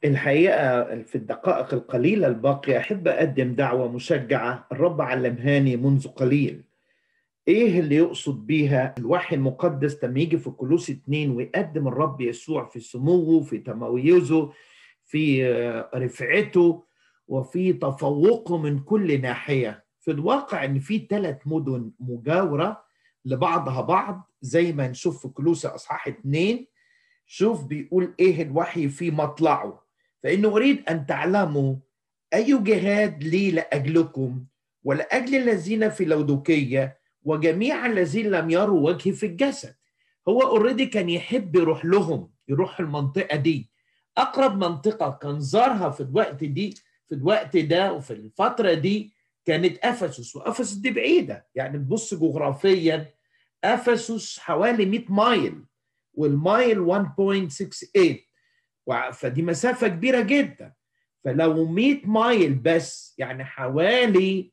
الحقيقة في الدقائق القليلة الباقية أحب أقدم دعوة مشجعة الرب علمهاني منذ قليل إيه اللي يقصد بيها الوحي المقدس لما يجي في كلوس اتنين ويقدم الرب يسوع في سموه في تميزه في رفعته وفي تفوقه من كل ناحية في الواقع إن في ثلاث مدن مجاورة لبعضها بعض زي ما نشوف في كلوس أصحاح اتنين شوف بيقول إيه الوحي في مطلعه فإنه أريد أن تعلموا أي جهاد لي لأجلكم ولأجل الذين في لودوكية وجميع الذين لم يروا وجهي في الجسد هو اوريدي كان يحب يروح لهم يروح المنطقة دي أقرب منطقة كان زارها في الوقت دي في الوقت ده وفي الفترة دي كانت أفسس وأفسس دي بعيدة يعني تبص جغرافيا أفسس حوالي 100 مايل والمايل 1.68 فدي مسافة كبيرة جدا فلو 100 مايل بس يعني حوالي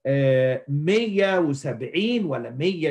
170 ولا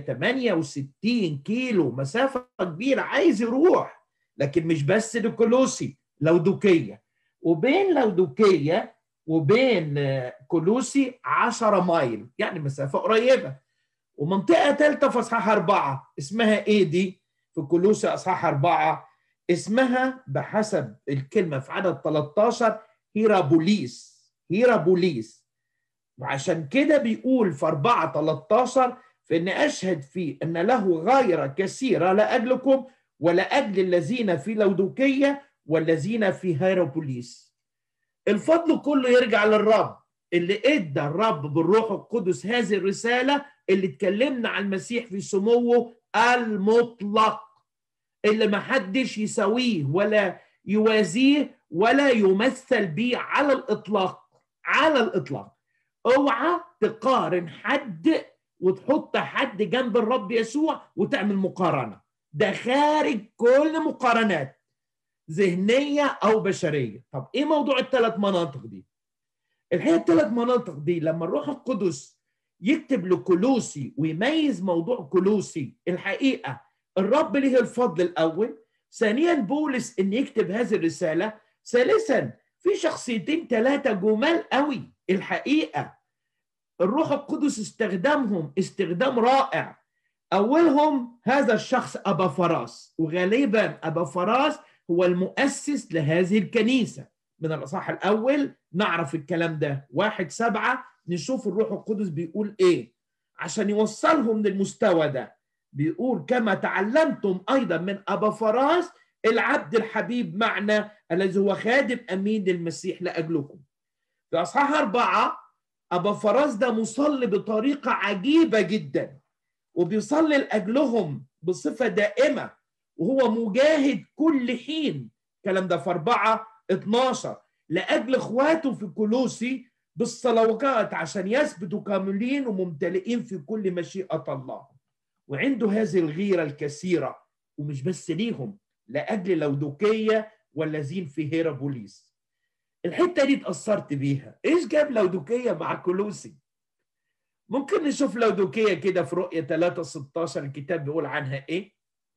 168 كيلو مسافة كبيرة عايز يروح لكن مش بس لكولوسي لودوكية وبين لودوكية وبين كولوسي 10 مايل يعني مسافة قريبة ومنطقة ثالثة في أصحاح أربعة اسمها إيه دي؟ في كولوسي أصحاح أربعة اسمها بحسب الكلمة في عدد 13 هيرابوليس هيرابوليس وعشان كده بيقول في 4 13 فإن أشهد فيه أن له غير كثيرة لأجلكم ولأجل الذين في لودوكية والذين في هيرابوليس الفضل كله يرجع للرب اللي ادى الرب بالروح القدس هذه الرسالة اللي اتكلمنا عن المسيح في سموه المطلق اللي ما حدش يساويه ولا يوازيه ولا يمثل به على الإطلاق على الإطلاق اوعى تقارن حد وتحط حد جنب الرب يسوع وتعمل مقارنه ده خارج كل مقارنات ذهنيه او بشريه طب ايه موضوع الثلاث مناطق دي الحقيقه الثلاث مناطق دي لما الروح القدس يكتب لكولوسي ويميز موضوع كولوسي الحقيقه الرب له الفضل الاول ثانيا بولس ان يكتب هذه الرساله ثالثا في شخصيتين ثلاثه جمال قوي الحقيقه الروح القدس استخدمهم استخدام رائع اولهم هذا الشخص ابا فراس وغالبا ابا فراس هو المؤسس لهذه الكنيسه من الاصحاح الاول نعرف الكلام ده واحد سبعة نشوف الروح القدس بيقول ايه عشان يوصلهم للمستوى ده بيقول كما تعلمتم ايضا من ابا فراس العبد الحبيب معنا الذي هو خادم امين للمسيح لاجلكم في اصحاح اربعه ابا فراس ده مصلي بطريقه عجيبه جدا وبيصلي لاجلهم بصفه دائمه وهو مجاهد كل حين الكلام ده في 4 12 لاجل اخواته في كولوسي بالصلوات عشان يثبتوا كاملين وممتلئين في كل مشيئه الله وعنده هذه الغيره الكثيره ومش بس ليهم لاجل لودوكيه والذين في هيرابوليس الحته دي اتاثرت بيها ايش جاب لودوكيه مع كولوسي ممكن نشوف لودوكيه كده في رؤيه 3 16 الكتاب بيقول عنها ايه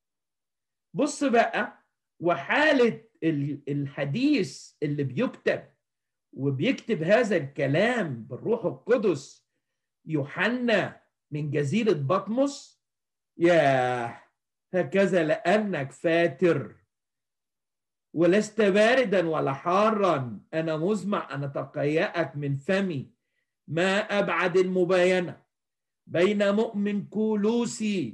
بص بقى وحاله الحديث اللي بيكتب وبيكتب هذا الكلام بالروح القدس يوحنا من جزيره بطمس يا هكذا لانك فاتر ولست باردا ولا حارا انا مزمع ان اتقيأك من فمي ما ابعد المباينه بين مؤمن كولوسي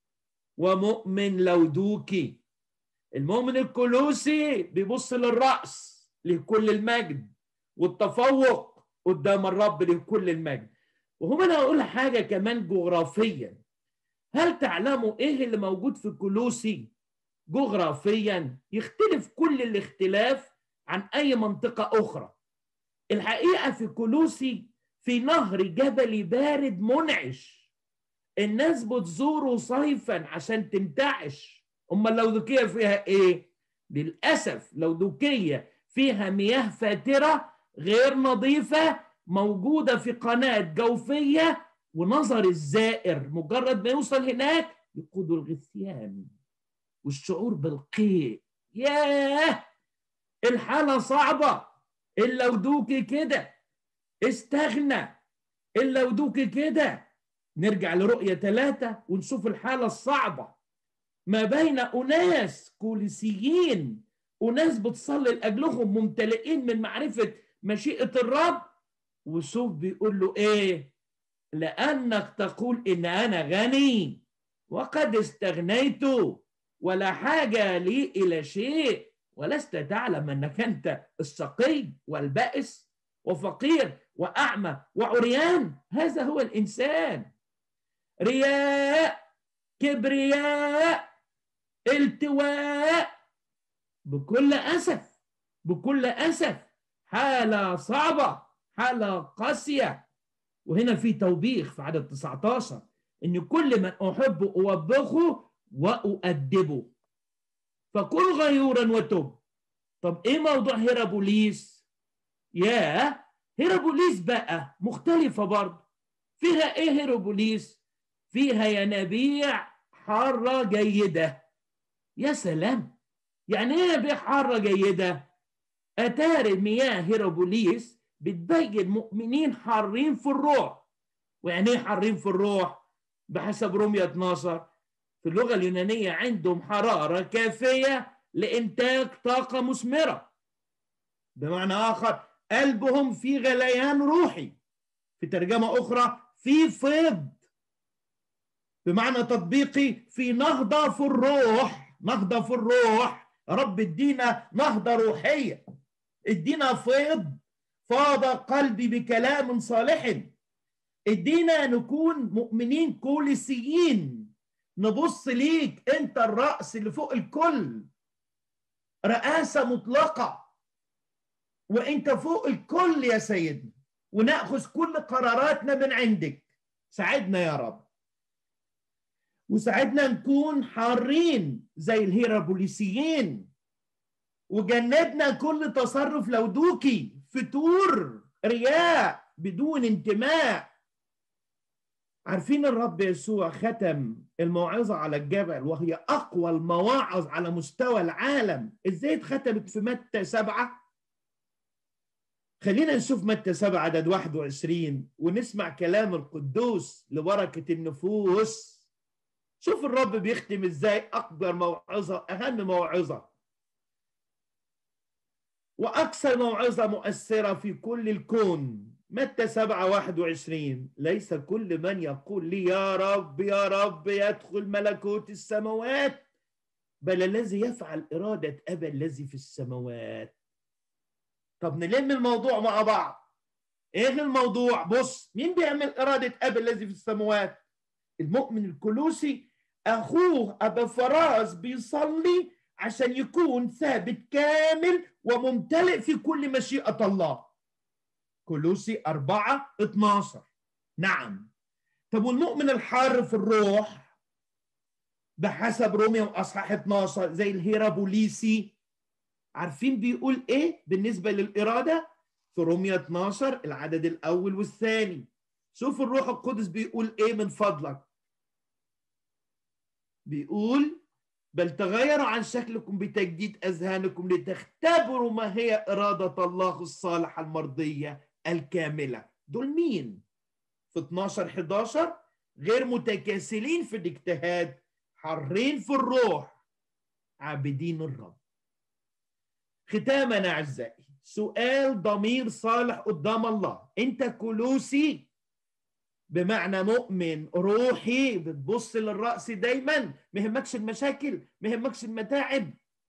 ومؤمن لودوكي المؤمن الكولوسي بيبص للراس لكل المجد والتفوق قدام الرب لكل المجد وهم انا اقول حاجه كمان جغرافيا هل تعلموا ايه اللي موجود في كولوسي جغرافيا يختلف كل الاختلاف عن اي منطقه اخرى الحقيقه في كولوسي في نهر جبلي بارد منعش الناس بتزوره صيفا عشان تنتعش اما اللودوكيه فيها ايه للاسف لودوكيه فيها مياه فاتره غير نظيفه موجوده في قناه جوفيه ونظر الزائر مجرد ما يوصل هناك يقود الغثيان والشعور بالقيء ياه الحالة صعبة اللودوكي كده استغنى اللودوكي كده نرجع لرؤية ثلاثة ونشوف الحالة الصعبة ما بين أناس كوليسيين أناس بتصلي لأجلهم ممتلئين من معرفة مشيئة الرب وشوف بيقول له إيه لأنك تقول إن أنا غني وقد استغنيت ولا حاجة لي إلى شيء ولست تعلم أنك أنت الشقي والبائس وفقير وأعمى وعريان هذا هو الإنسان رياء كبرياء التواء بكل أسف بكل أسف حالة صعبة حالة قاسية وهنا في توبيخ في عدد 19 إن كل من أحب أوبخه وأؤدبه فكن غيورا وتب طب إيه موضوع هيرابوليس؟ يا هيرابوليس بقى مختلفة برضه فيها إيه هيرابوليس؟ فيها ينابيع حارة جيدة يا سلام يعني ايه ينابيع حارة جيدة أتاري مياه هيرابوليس بتبين مؤمنين حارين في الروح ويعني ايه حارين في الروح بحسب رومية 12 في اللغة اليونانية عندهم حرارة كافية لإنتاج طاقة مثمرة بمعنى آخر قلبهم في غليان روحي في ترجمة أخرى في فيض بمعنى تطبيقي في نهضة في الروح نهضة في الروح رب ادينا نهضة روحية ادينا فيض فاض قلبي بكلام صالح ادينا نكون مؤمنين كوليسيين نبص ليك انت الرأس اللي فوق الكل رئاسة مطلقة وانت فوق الكل يا سيدنا ونأخذ كل قراراتنا من عندك ساعدنا يا رب وساعدنا نكون حارين زي الهيرابوليسيين وجنبنا كل تصرف لودوكي فتور رياء بدون انتماء عارفين الرب يسوع ختم الموعظة على الجبل وهي أقوى المواعظ على مستوى العالم إزاي اتختمت في متى سبعة خلينا نشوف متى سبعة عدد 21 ونسمع كلام القدوس لبركة النفوس شوف الرب بيختم ازاي أكبر موعظة أهم موعظة وأكثر موعظة مؤثرة في كل الكون متى سبعة واحد وعشرين ليس كل من يقول لي يا رب يا رب يدخل ملكوت السماوات بل الذي يفعل إرادة أبا الذي في السماوات طب نلم الموضوع مع بعض ايه الموضوع بص مين بيعمل إرادة أبا الذي في السماوات المؤمن الكلوسي أخوه أبا فراس بيصلي عشان يكون ثابت كامل وممتلئ في كل مشيئة الله كلوسي 4 12 نعم طب والمؤمن الحار في الروح بحسب روميا واصحاح 12 زي الهيرابوليسي عارفين بيقول ايه بالنسبه للاراده في روميا 12 العدد الاول والثاني شوف الروح القدس بيقول ايه من فضلك بيقول بل تغيروا عن شكلكم بتجديد اذهانكم لتختبروا ما هي اراده الله الصالحه المرضيه الكامله دول مين في 12 11 غير متكاسلين في الاجتهاد حرين في الروح عابدين الرب ختاما اعزائي سؤال ضمير صالح قدام الله انت كلوسي بمعنى مؤمن روحي بتبص للرأس دايما ما يهمكش المشاكل ما يهمكش المتاعب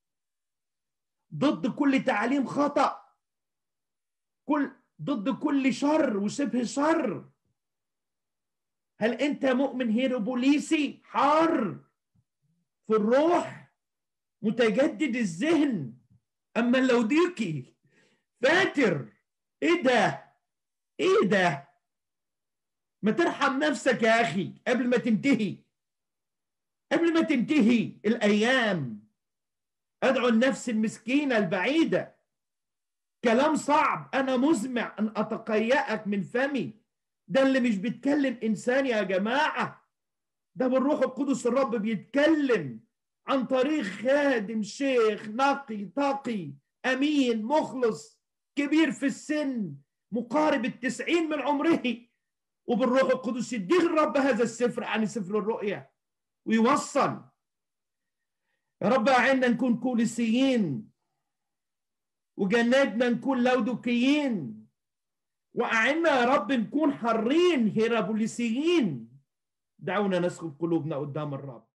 ضد كل تعاليم خطأ كل ضد كل شر وشبه شر هل انت مؤمن هيروبوليسي حار في الروح متجدد الذهن اما اللوديكي فاتر ايه ده ايه ده ما ترحم نفسك يا اخي قبل ما تنتهي قبل ما تنتهي الايام ادعو النفس المسكينه البعيده كلام صعب انا مزمع ان اتقيأك من فمي ده اللي مش بيتكلم انسان يا جماعه ده بالروح القدس الرب بيتكلم عن طريق خادم شيخ نقي تقي أمين مخلص كبير في السن مقارب التسعين من عمره وبالروح القدس يديه الرب هذا السفر عن سفر الرؤيا ويوصل يا رب أعنا نكون كوليسيين وجناتنا نكون لودوكيين وأعنا يا رب نكون حرين هيرابوليسيين دعونا نسخب قلوبنا قدام الرب